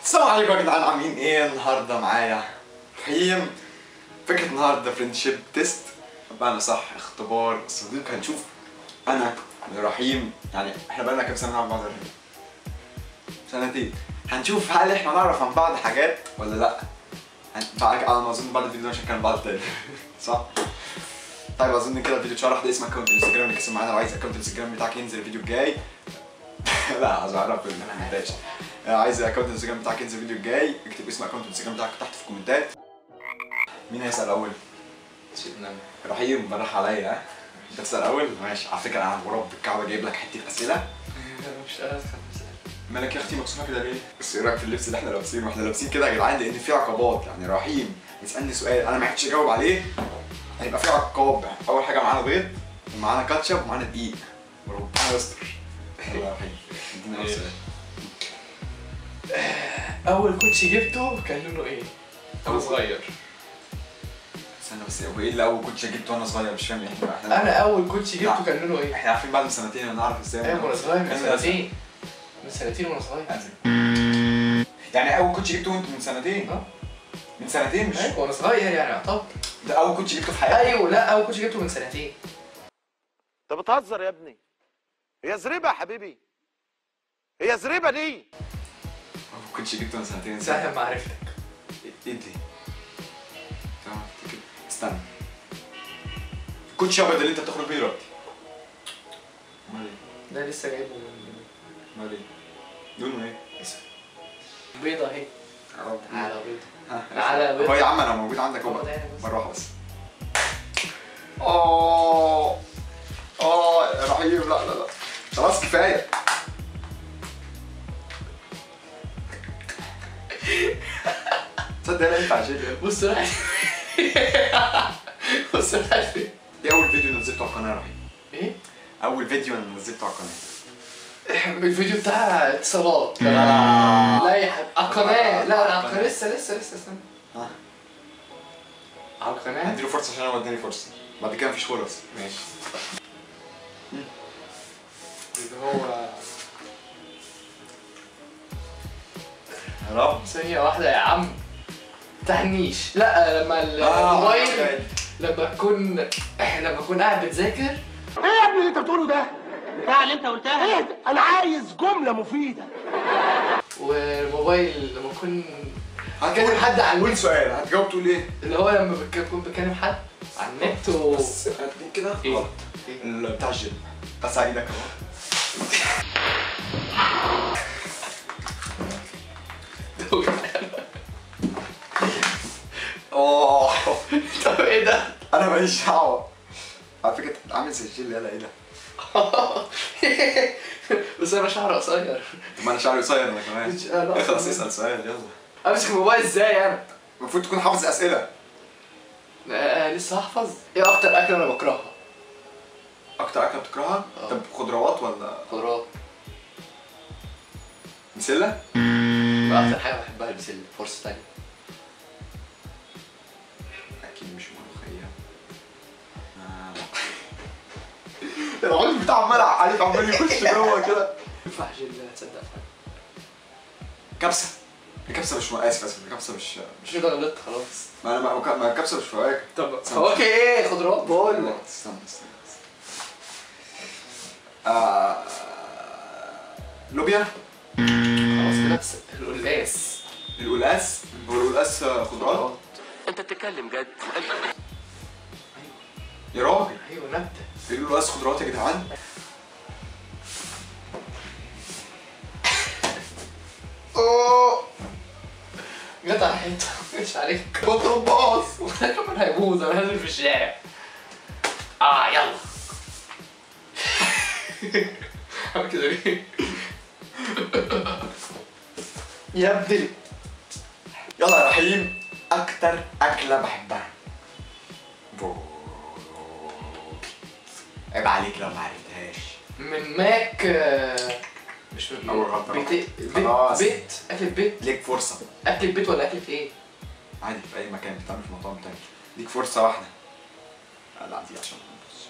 السلام عليكم يا جدعان عاملين ايه النهارده معايا رحيم فكرة النهارده فريندشيب تيست بمعنى صح اختبار صديق هنشوف انا ورحيم يعني احنا بقالنا كام سنة مع بعض يا رحيم؟ سنتين هنشوف هل احنا نعرف عن بعض حاجات ولا لا هن- بعد على ما اظن بعد الفيديو ده مش هنكلم بعض تاني صح؟ طيب اظن كده الفيديو اتشرح ده اسم اكونت الانستجرام اللي كسب معانا لو عايز اكونت الانستجرام بتاعك ينزل الفيديو الجاي لا عايز اعرف ان انا مونتاج عايز اكونت الانستجرام بتاعك ينزل الفيديو الجاي اكتب اسم اكونت الانستجرام بتاعك تحت في الكومنتات مين هيسال اول؟ سيدنا رحيم براح عليا ها انت تسال اول ماشي على فكره انا ورب الكعبه جايب لك حته اسئله مش قادر اتخيل مالك يا اختي مكسوفه كده ليه؟ بس ايه رايك في اللبس اللي احنا لابسينه؟ واحنا لابسين كده يا جدعان لان في عقبات يعني رحيم يسالني سؤال انا ما عرفتش اجاوب عليه هيبقى في عقاب اول حاجه معانا بيض ومعانا كاتشب ومعانا دقيق وربنا يستر يلا يا رحيم ادينا اول سؤال اول كوتشي جبته كان لونه ايه؟ وانا صغير استنى بس هو ايه اللي اول كوتش جبته وانا صغير مش فاهم احنا احنا انا اول كوتشي لا. جبته كان لونه ايه؟ احنا عارفين بعد من سنتين نعرف ازاي ايوه وانا صغير من كان سنتين من سنتين وانا صغير يعني اول كوتش جبته وانت من سنتين اه من سنتين مش ايوه وانا صغير يعني اعتبر ده اول كوتش جبته في حياتك ايوه لا اول كوتشي جبته من سنتين انت بتهزر يا ابني هي زريبه يا حبيبي هي زريبه دي اول كوتش جبته من سنتين ساعة ما عرفتك ايه دي؟ تمام افتكر استنى كوتش ابيض اللي انت بتخرج بيه دلوقتي امال ايه؟ ده لسه جايبه من امال ايه؟ لونه ايه؟ اسود بيضة اهي يا رب. تعالى بيضة ها، تعالى بيض. هو يا عم انا موجود عندك اهو هو ده بس. بالراحه بس اوه اه يا رحيم لا لا لا خلاص كفايه تصدق انا ينفع شيء بص راح بص راح فين دي اول فيديو نزلته على القناه يا رحيم ايه؟ اول فيديو انا نزلته على القناه الفيديو بتاع اتصالات لا. لا يا حبيبي على القناة لا لا على القناة لسه لسه لسه استنى ها. على القناة هديله فرصه عشان هو اداني فرصه بعد كده مفيش فرص ماشي اللي هو يا رب ثانية واحدة يا عم تهنيش لا لما الموبايل لما اكون لما اكون قاعد بتذاكر ايه يا ابني اللي انت بتقوله ده؟ بتاع اللي انت قلتها ايه ده؟ انا عايز جمله مفيده والموبايل لما اكون هتكلم بكلم حد على قول النت سؤال هتجاوب تقول ايه؟ اللي هو لما بك- بكون بكلم حد على النت و بس هتلاقيه كده إيه؟ غلط إيه؟ ال- بتاع الجيم بس على ايدك اهو اوه طب ايه ده؟ انا ماليش دعوه على فكره انت عامل زي الجيل يلا ايه ده؟ بس انا شعري قصير طب ما انا شعري قصير انا كمان مش- آه، لا. خلاص اسال سؤال يلا امسك الموبايل ازاي انا؟ المفروض تكون حافظ اسئله آه لسه هحفظ ايه اكتر اكله انا بكرهها؟ اكتر اكله بتكرهها؟ آه. طب خضروات ولا خضروات بسله؟ اكتر حاجه بحبها البسله فرصه تانية اكيد مش ملوخيه آه. العود بتاع عمال عليك عمال يخش جوه كده ينفع جيل تصدق كبسه الكبسه مش اسف اسف الكبسه مش مش مش كده غلطت خلاص ما انا ما ما الكبسه مش فواكه طب فواكه ايه خضروات بقول لك استنى استنى آه... لوبيا خلاص كده بس القلاس القلقاس هو القلقاس خضروات انت بتتكلم جد يا راجل ايوه نبته ايه القلقاس خضروات يا جدعان اوه جت على الحيطه مش عليك بطل باص وده كمان هيبوظ انا نازل في الشارع اه يلا عامل كده ليه؟ يا ابني يلا يا رحيم اكتر اكله بحبها عيب عليك لو ما عرفتهاش من ماك آه، مش من أول غلطة. بيت بيت خلاص. بيت اكلة بيت ليك فرصه اكلة بيت ولا اكلة ايه؟ عادي في اي مكان بتعمل في مطعم تاني ليك فرصه واحده آه، لا دي عشان بص.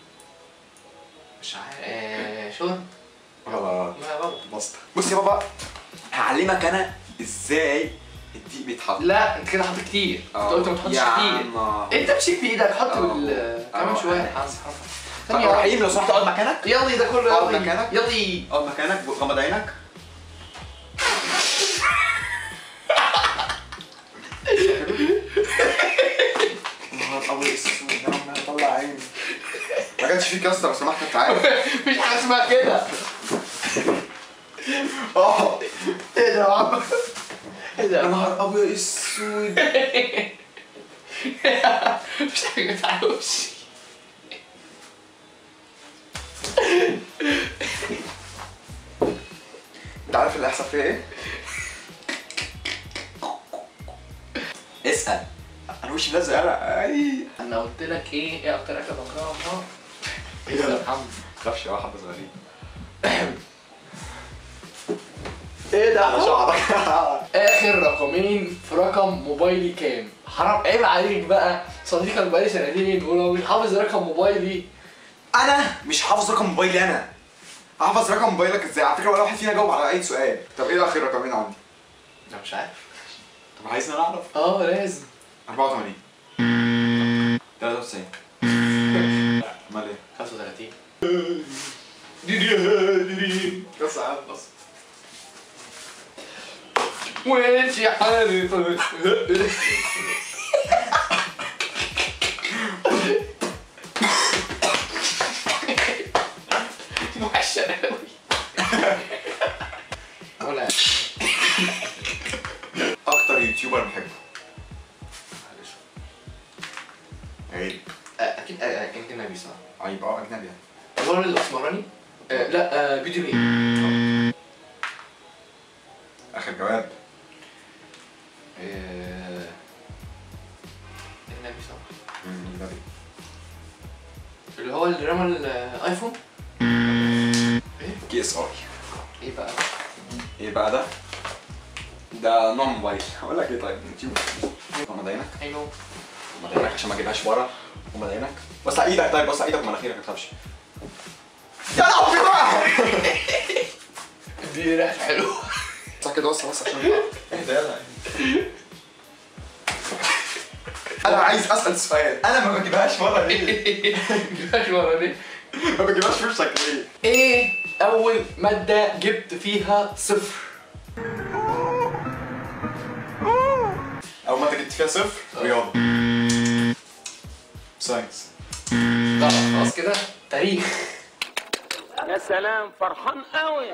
مش عارف آه، شرب غلط ما برضه بسط بص يا بابا هعلمك انا ازاي الدقيق بيتحط لا انت كده حاطط كتير انت اه. قلت ما تحطش يا كتير عم. انت امسك بايدك حط اه. بال كمان اه. شويه طب رحيم لو سمحت اقعد مكانك يلا ده كله اقعد يلا مكانك. يلا اقعد مكانك غمض عينك نهار ابيض اسود انا عمال اطلع عيني ما جاتش فيك يا اسطى لو سمحت انت عارف مفيش حاجه اسمها كده اه ايه ده يا عم ايه يا ده نهار ابيض اسود مفيش حاجه تعالى وشي انت عارف اللي هيحصل فيها ايه؟ اسال انا وشي ملزق انا اي انا قلت لك ايه ايه اكتر اكله بكرهها ايه ده؟ الحمد ما تخافش يا حبه صغيرين ايه ده على شعرك اخر رقمين في رقم موبايلي كام حرام عيب عليك بقى صديقك بقالي سنتين ولو مش حافظ رقم موبايلي انا مش حافظ رقم موبايلي انا احفظ رقم موبايلك ازاي على فكره ولا واحد فينا جاوب على اي سؤال طب ايه اخر رقمين عندي انا مش عارف طب عايزني انا اعرف اه لازم 84 93 امال ايه 35 بس يا عم بس وانت يا حبيبي وحشة قوي ولا اكتر يوتيوبر بحبه عيب اكيد اكيد النبي صح عيب اه اجنبي يعني الولد الاسمراني آه، لا آه، فيديو ليه اخر جواب آه، النبي صح النبي اللي هو اللي رمى الايفون كي اس اي ايه بقى ايه بقى ده؟ ده نوع موبايل هقول لك ايه طيب يوتيوب غمض عينك اي نو غمض عينك عشان ما اجيبهاش ورا غمض عينك بص على ايدك طيب بص على ايدك ومناخيرك ما تخافش يا لهوي بقى دي ريحة حلوة صح كده بص بص عشان اهدى يلا انا عايز اسال سؤال انا ما بجيبهاش ورا ليه؟ جبتهاش ورا ليه؟ ما بجيبهاش في وشك ليه؟ ايه اول مادة جبت فيها صفر؟ اول ما انت جبت فيها صفر رياضه ساينس لا خلاص كده تاريخ يا سلام فرحان قوي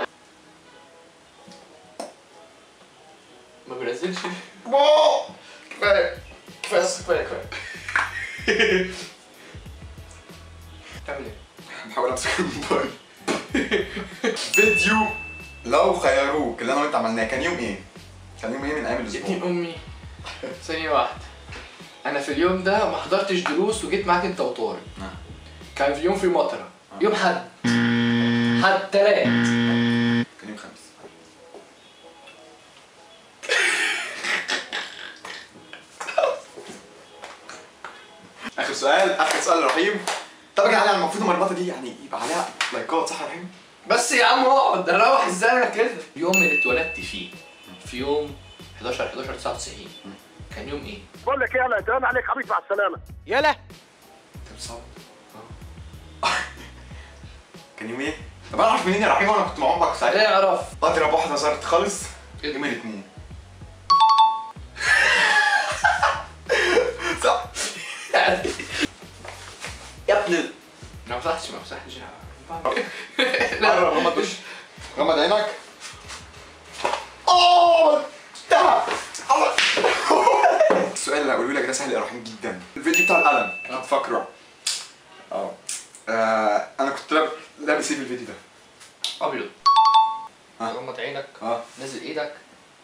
ما بينزلش واو كفاية كفاية كفاية كفاية تعمل ايه؟ بحاول امسك الموبايل فيديو لو خيروك اللي انا وانت عملناه كان يوم ايه؟ كان يوم ايه من ايام الاسبوع؟ اتنين امي ثانية واحدة انا في اليوم ده ما حضرتش دروس وجيت معاك انت وطارق نعم. كان في يوم في مطرة يوم حد حد تلات كان يوم خميس اخر سؤال اخر سؤال يا رحيم طب يا جدعان المفروض المرمطه دي يعني يبقى عليها لايكات صح يا رحيم؟ بس يا عم اقعد اروح ازاي انا كده اليوم اللي اتولدت فيه في يوم 11 11 99 كان يوم ايه؟ بقول لك ايه انا تمام عليك حبيبي مع السلامه يلا انت بتصور؟ كان يوم ايه؟ طب انا اعرف منين يا رحيم وانا كنت مع امك ساعتها؟ اعرف اضرب واحده صارت خالص إيه؟ يوم الاثنين صح يا ابن ال- ما مسحتش ما مسحتش مرة غمض وش غمض عينك اوه انتهى السؤال اللي هقوله لك ده سهل يا رحيم جدا الفيديو بتاع القلم اه. فاكره اه آه، انا كنت لاب- لابس ايه في الفيديو ده ابيض ها. غمض عينك اه نزل ايدك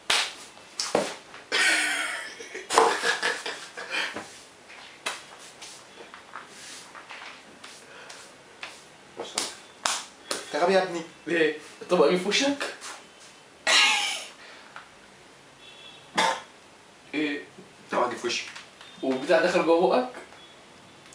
بص انت غبي يا ابني ليه؟ الطبق مين في وشك؟ ايه؟ ده واجي في وشي وبتاع دخل جوه بقك؟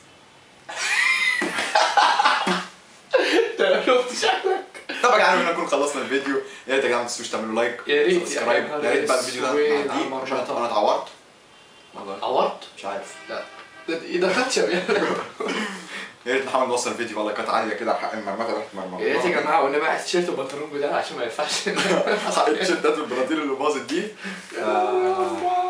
انت ما شفت شكلك؟ طب يا جدعان انا اكون خلصنا الفيديو يا ريت يا جماعه ما تنسوش تعملوا لايك يا ريت يا سبسكرايب نهار يا ريت بقى الفيديو ده اسود مع على دي المرمطة. عشان انا اتعورت والله عورت؟ مش عارف لا ده ايه ده خدشه يا يا ريت نحاول نوصل الفيديو بقى لايكات عاليه كده حق المرمطه بقت مرمطه ريت يا جماعه قلنا بقى التيشيرت والبنطلون بتاعي عشان ما ينفعش حق التيشيرتات البناطيل اللي باظت دي آه،